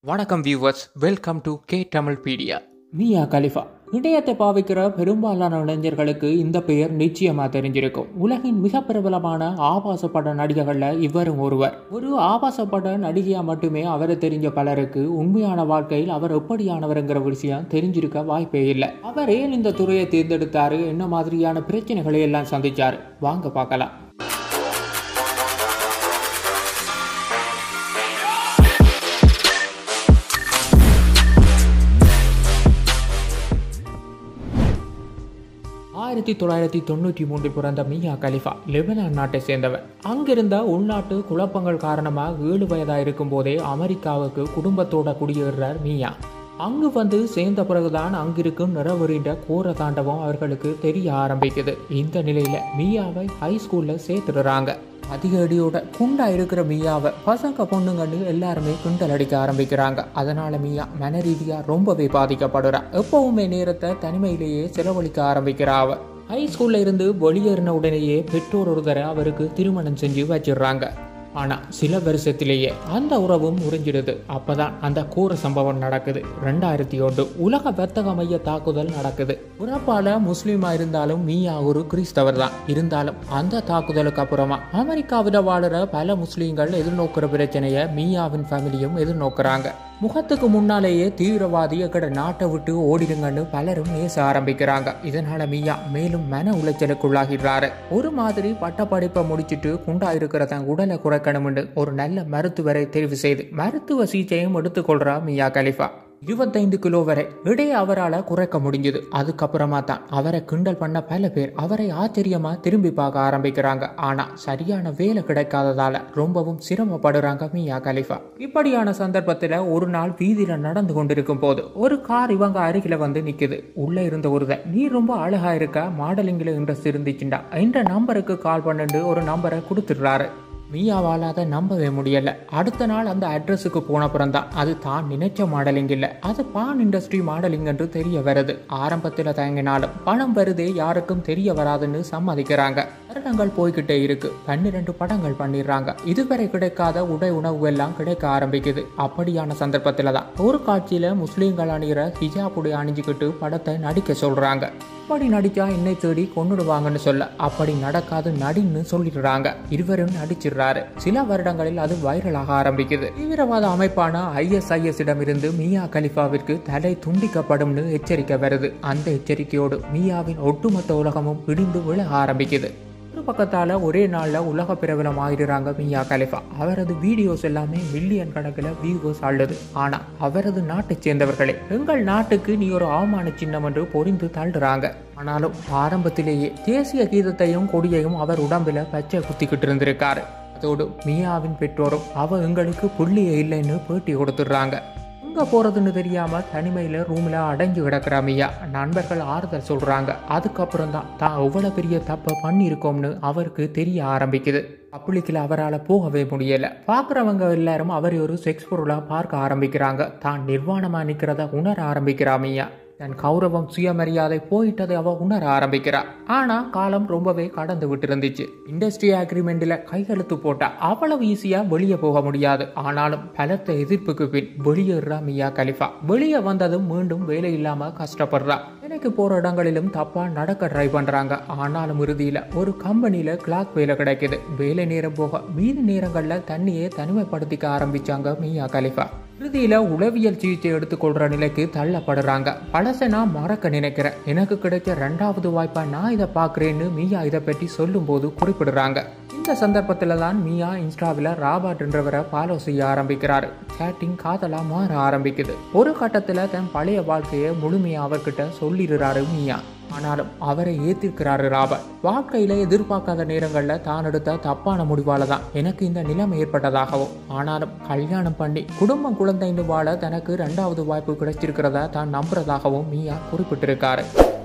வணக்கம் viewers welcome to K Tamil pedia Mia Khalifa இணையத்தை பாவிக்கிற பெரும்பாலான இளைஞர்களுக்கு இந்த பெயர் நிச்சயமா தெரிஞ்சிருக்கும் உலகின் மிக பிரபலமான ஆபாச பட நடிகைகளில் இவரும் ஒருவர் ஒரு ஆபாச பட நடிகையா மட்டுமே அவரை தெரிஞ்ச பலருக்கு உண்மையான வாழ்க்கையில் அவர் எப்படியானவருங்கிற விஷயம் தெரிஞ்சிருக்க வாய்ப்பே இல்லை அவர் ஏன் இந்த துறையை தேர்ந்தெடுத்தாரு என்ன மாதிரியான பிரச்சனைகளை எல்லாம் சந்திச்சாரு வாங்க பார்க்கலாம் ஆயிரத்தி தொள்ளாயிரத்தி தொண்ணூற்றி மூன்றில் பிறந்த மியா கலிஃபா லெபனான் நாட்டை சேர்ந்தவர் அங்கிருந்த உள்நாட்டு குழப்பங்கள் காரணமாக ஏழு வயதாக இருக்கும் போதே அமெரிக்காவுக்கு குடும்பத்தோட குடியேறார் மியா அங்கு வந்து சேர்ந்த பிறகுதான் அங்கிருக்கும் நிறவறின்ற கோர தாண்டவம் அவர்களுக்கு தெரிய ஆரம்பிக்குது இந்த நிலையில மியாவை ஹை ஸ்கூல்ல சேர்த்துடுறாங்க அதிக அடியோட குண்டா இருக்கிற மியாவை பசங்க பொண்ணுங்கன்னு எல்லாருமே கிண்டல் அடிக்க ஆரம்பிக்கிறாங்க அதனால மியா மன ரீதியா ரொம்பவே பாதிக்கப்படுறா எப்பவுமே நேரத்தை தனிமையிலேயே செலவழிக்க ஆரம்பிக்கிறா அவ ஹை ஸ்கூல்ல இருந்து வெளியேறின உடனேயே பெற்றோர் ஒருத்தரை அவருக்கு திருமணம் செஞ்சு வச்சிடுறாங்க ஆனா சில வருஷத்திலேயே அந்த உறவும் முறிஞ்சிடுது அப்பதான் அந்த கூற சம்பவம் நடக்குது ரெண்டாயிரத்தி ஒன்று உலக வர்த்தக மைய தாக்குதல் நடக்குது பிறப்பால முஸ்லீமா இருந்தாலும் மீயா ஒரு கிறிஸ்தவர் தான் இருந்தாலும் அந்த தாக்குதலுக்கு அப்புறமா அமெரிக்காவில் வாழுற பல முஸ்லீம்கள் எதிர்நோக்கிற பிரச்சனையை மீயாவின் ஃபேமிலியும் எதிர்நோக்குறாங்க முகத்துக்கு முன்னாலேயே தீவிரவாதி எங்கட நாட்டை விட்டு ஓடிடுங்கன்னு பலரும் நேச ஆரம்பிக்கிறாங்க இதனால மீயா மேலும் மன உளைச்சலுக்குள்ளாகிறாரு ஒரு மாதிரி பட்டப்படிப்பை முடிச்சிட்டு குண்டா இருக்கிற தன் உடலை குறைக்கணும்னு ஒரு நல்ல மருத்துவரை தெரிவு செய்து மருத்துவ சிகிச்சையும் எடுத்துக்கொள்றா மியா கலிஃபா இருபத்தைந்து கிலோ வரை இடையே அவரால் குறைக்க முடிஞ்சது அதுக்கப்புறமா தான் அவரை கிண்டல் பண்ண பல பேர் அவரை ஆச்சரியமா திரும்பி பார்க்க ஆரம்பிக்கிறாங்க ஆனா சரியான வேலை கிடைக்காததால ரொம்பவும் சிரமப்படுறாங்க மியா கலிஃபா இப்படியான சந்தர்ப்பத்தில் ஒரு நாள் வீதியில நடந்து கொண்டிருக்கும் போது ஒரு கார் இவங்க அருகில வந்து நிக்குது உள்ள இருந்த ஒருத்தன் நீ ரொம்ப அழகா இருக்க மாடலிங்கில் இன்ட்ரெஸ்ட் இருந்துச்சுண்டா இந்த நம்பருக்கு கால் பண்ணிட்டு ஒரு நம்பரை கொடுத்துடுறாரு மீயாவால் அதை நம்பவே முடியல அடுத்த நாள் அந்த அட்ரஸுக்கு போனப்புறம் தான் அது தான் நினைச்ச மாடலிங் இல்லை அது பான் இண்டஸ்ட்ரி மாடலிங் என்று தெரிய வருது ஆரம்பத்தில் தயங்கினாலும் பணம் வருதே யாருக்கும் தெரிய வராதுன்னு சம்மதிக்கிறாங்க வருடங்கள் போய்கிட்டே இருக்கு பன்னிரெண்டு படங்கள் பண்ணிடுறாங்க இதுவரை கிடைக்காத உடை உணவு எல்லாம் கிடைக்க ஆரம்பிக்குது அப்படியான சந்தர்ப்பத்தில் தான் ஒரு காட்சியில முஸ்லீம்கள் அணிகிற ஹிஜாப் உடை அணிஞ்சுக்கிட்டு படத்தை நடிக்க சொல்றாங்க அப்படி நடிச்சா என்னை தேடி கொண்டுடுவாங்கன்னு சொல்ல அப்படி நடக்காது நடின்னு சொல்லிடுறாங்க இருவரும் நடிச்சிடுறாரு சில வருடங்களில் அது வைரலாக ஆரம்பிக்குது தீவிரவாத அமைப்பான ஐஎஸ்ஐஎஸ் இடமிருந்து மியா கலிஃபாவிற்கு தலை துண்டிக்கப்படும்னு எச்சரிக்கை வருது அந்த எச்சரிக்கையோடு மியாவின் ஒட்டுமொத்த உலகமும் இடிந்து விழ ஆரம்பிக்குது ஒரு பக்கத்தால் ஒரே நாளில் உலக பிரபலம் ஆகிடுறாங்க மியா கலிஃபா அவரது வீடியோஸ் எல்லாமே மில்லியன் கணக்கில் வியூவர்ஸ் ஆளுது ஆனால் அவரது நாட்டைச் சேர்ந்தவர்களே எங்கள் நாட்டுக்கு நீ ஒரு அவமான சின்னம் என்று பொறிந்து தள்ளுறாங்க ஆனாலும் ஆரம்பத்திலேயே தேசிய கீதத்தையும் கொடியையும் அவர் உடம்பில் பச்சை குத்திக்கிட்டு இருந்திருக்காரு அதோடு மியாவின் பெற்றோரும் அவ எங்களுக்கு புள்ளியே இல்லைன்னு பேட்டி கொடுத்துடுறாங்க எங்கே போகிறதுன்னு தெரியாமல் தனிமையில் ரூமில் அடைஞ்சு கிடக்கிற மியா நண்பர்கள் ஆறுதல் சொல்கிறாங்க அதுக்கப்புறம் தான் தான் எவ்வளோ பெரிய தப்பை பண்ணியிருக்கோம்னு அவருக்கு தெரிய ஆரம்பிக்குது பப்ளிக்கில் அவரால் போகவே முடியலை பார்க்குறவங்க எல்லாரும் அவரை ஒரு செக்ஸ் பொருளாக பார்க்க ஆரம்பிக்கிறாங்க தான் நிர்வாணமாக நிற்கிறத உணர ஆரம்பிக்கிறா மியா தன் கௌரவம் சுயமரியாதை போயிட்டதை அவ உணர ஆரம்பிக்கிறா ஆனா காலம் ரொம்பவே கடந்து விட்டு இருந்துச்சு இண்டஸ்ட்ரி அக்ரிமெண்ட்ல கையெழுத்து போட்டா அவ்வளவு ஈஸியா வெளியே போக முடியாது ஆனாலும் பலத்த எதிர்ப்புக்கு பின் வெளியேறா மியா கலிஃபா வெளியே வந்ததும் மீண்டும் வேலை இல்லாம கஷ்டப்படுறா வேலைக்கு போற இடங்களிலும் தப்பா நடக்க ட்ரை பண்றாங்க ஆனாலும் இறுதியில ஒரு கம்பெனில கிளாக் வேலை கிடைக்குது வேலை நேரம் போக மீதி நேரங்கள்ல தண்ணியை தனிமைப்படுத்திக்க ஆரம்பிச்சாங்க மியா கலிஃபா இறுதியில உளவியல் சிகிச்சை எடுத்துக்கொள்ற நிலைக்கு தள்ளப்படுறாங்க பழசை நான் மறக்க நினைக்கிறேன் எனக்கு கிடைச்ச ரெண்டாவது வாய்ப்பா நான் இதை பார்க்குறேன்னு மீயா இதை பற்றி சொல்லும்போது குறிப்பிடுறாங்க இந்த சந்தர்ப்பத்தில் தான் மீயா இன்ஸ்டாவில் ராபர்ட் என்றவரை ஃபாலோ செய்ய ஆரம்பிக்கிறாரு சேட்டிங் காதலா மாற ஆரம்பிக்குது ஒரு கட்டத்தில் தன் பழைய வாழ்க்கையை முழுமையாக அவர்கிட்ட சொல்லிடுறாரு மீயா ஆனாலும் அவரை ஏத்திருக்கிறாரு ராபர்ட் வாழ்க்கையில எதிர்பார்க்காத நேரங்களில் தான் எடுத்த தப்பான முடிவால தான் எனக்கு இந்த நிலைமை ஏற்பட்டதாகவும் ஆனாலும் கல்யாணம் பண்ணி குடும்பம் குழந்தைன்னு வாழ தனக்கு ரெண்டாவது வாய்ப்பு கிடைச்சிருக்கிறதா தான் நம்புறதாகவும் மீயா குறிப்பிட்டிருக்காரு